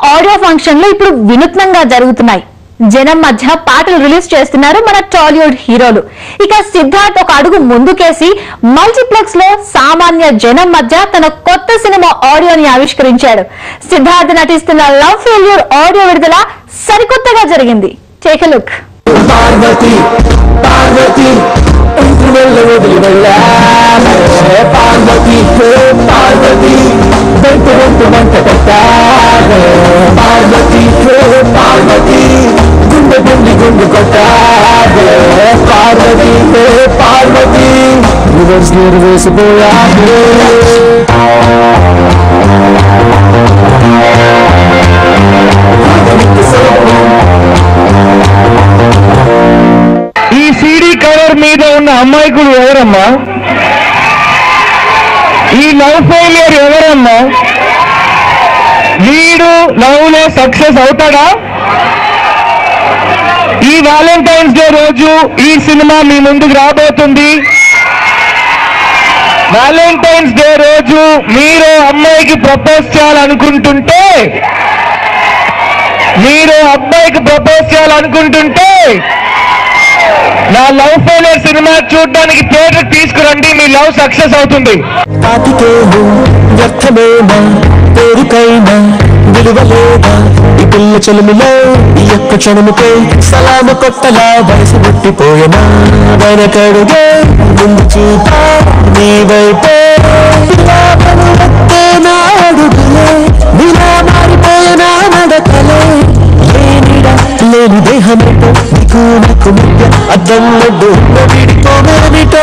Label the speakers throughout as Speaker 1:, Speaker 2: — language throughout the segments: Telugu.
Speaker 1: ఆడియో ఫంక్షన్లు ఇప్పుడు వినూత్నంగా జరుగుతున్నాయి జనం మధ్య పాటలు రిలీజ్ చేస్తున్నారు మన టాలీవుడ్ హీరోలు ఇక సిద్ధార్థ్ ఒక అడుగు ముందుకేసి మల్టీప్లెక్స్ లో సామాన్య జనం మధ్య తన కొత్త సినిమా ఆడియోని ఆవిష్కరించాడు సిద్ధార్థ్ నటిస్తున్న లవ్ ఫెయిల్యూర్ ఆడియో విడుదల సరికొత్తగా జరిగింది టేక్ లుక్
Speaker 2: పార్వతి పార్వతి ఇంటి వెళ్ళ వదిలి వెళ్ళామే పార్వతి హే పార్వతి వెంట వెంట వంట కట్టామే పార్వతి హే పార్వతి గుండె గుండి గుండు కొట్టామే Parvati hey Parvati reverse gear వేసిపోయామే
Speaker 3: ఈ సీడీ కవర్ మీద ఉన్న అమ్మాయికుడు ఎవరమ్మా ఈ లవ్ ఫెయిలియర్ ఎవరమ్మా వీడు లవ్ లో సక్సెస్ అవుతాడా ఈ వ్యాలంటైన్స్ డే రోజు ఈ సినిమా మీ ముందుకు రాబోతుంది వ్యాలంటైన్స్ డే రోజు మీరు అమ్మాయికి ప్రపోజ్ చేయాలనుకుంటుంటే మీరు అబ్బాయికి ప్రపోజ్ చేయాలనుకుంటుంటే నా లవ్ ఫెయిలియర్ సినిమా చూడడానికి థియేటర్ తీసుకురండి మీ లవ్ సక్సెస్ అవుతుంది
Speaker 2: కాటికేను వ్యర్థమేనా పేరుకైనా విలువలేదా ఈ పిల్ల చెలుములో ఈ యొక్క క్షణముకే సలామ కొట్టలా వయసు పుట్టిపోయనా వెనకడుగే ముందు చూపా నీ వైపే ఇలా పనులెత్తే నా అడుగులే నీలా మారిపోయినా నడకలే లేనిడా లేని దేహమేటో నీకు నాకు మధ్య అద్దంలో విడిపోమేమిటో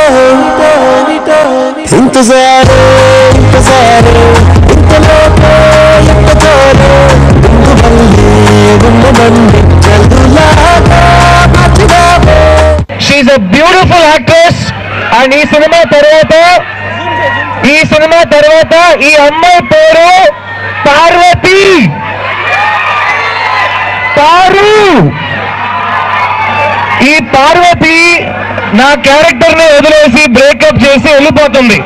Speaker 2: ఇంతజారే ఇంతజారే ఇంతలోపే ఇంత జోరే గుండు మళ్ళీ గుండు మంది జల్దులాగా మార్చినావే
Speaker 3: she a beautiful actress and ఈ సినిమా తర్వాత ఈ సినిమా తర్వాత ఈ అమ్మాయి పేరు పార్వతి పారు ఈ పార్వతి నా క్యారెక్టర్ ని వదిలేసి బ్రేకప్ చేసి వెళ్ళిపోతుంది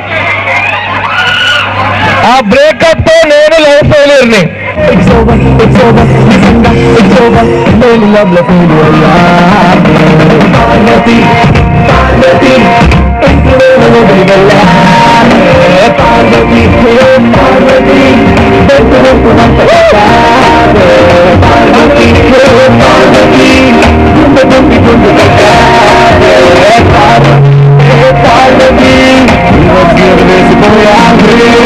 Speaker 3: ఆ బ్రేకప్ తో నేను లవ్ ఫెయిలియర్ ని
Speaker 2: It's over, it's over, నిజంగా it's over. నేను love లో fail అయ్యాను. పార్వతి, పార్వతి, ఇంటి వేళ వదిలి వెళ్ళాను. పార్వతి, హే పార్వతి, వెంట వెంట వంట పెట్టాను. పార్వతి, హే పార్వతి, గుండె గుండి గుండు పెట్టాను. Parvati, hey Parvati, reverse gear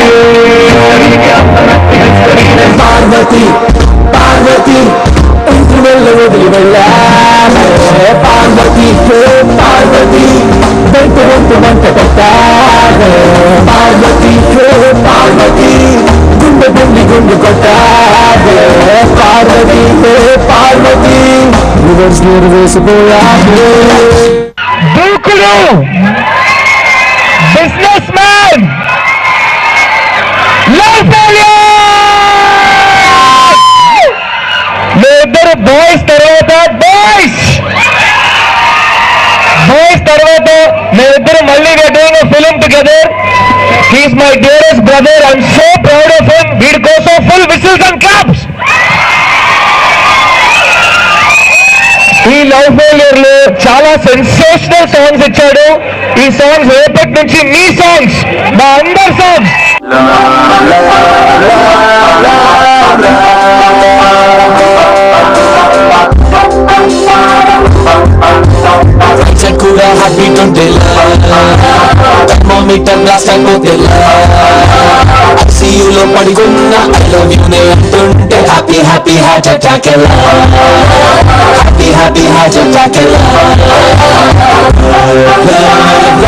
Speaker 2: వేసిపోయాను. పార్వతి పార్వతి ఇంటి వెళ్ళ వదిలి వెళ్ళామే పార్వతి హే పార్వతి వెంట వెంట వంట పెట్టామే పార్వతి హే పార్వతి గుండె గుండి గుండు కొట్టామే Parvati hey Parvati reverse gear వేసిపోయామే
Speaker 3: Dookudu businessman love failure మీ ఇద్దరు బాయ్స్ తర్వాత బాయ్స్ బాయ్స్ తర్వాత మేమిద్దరు మళ్ళీ doing film together he's my dearest brother I'm so proud of him వీడి కోసం ఫుల్ విసిల్స్ అండ్ క్లాప్స్ ఈ లవ్ ఫెయిలియర్ లో చాలా సెన్సేషనల్ సాంగ్స్ ఇచ్చాడు ఈ సాంగ్స్ రేపటి నుంచి మీ సాంగ్స్ మా అందరి సాంగ్స్
Speaker 2: కూడా హ్యాపీ ట్వంటీలా థర్మోమీటర్ బ్లాస్ట్ అయిపోతేలా ఐసీయూలో పడుకున్న ఐ లవ్ యూ నే అంటుంటే హ్యాపీ హ్యాపీ హార్ట్ అటాక్ ఎలా హ్యాపీ హ్యాపీ హార్ట్ అటాక్ ఎలా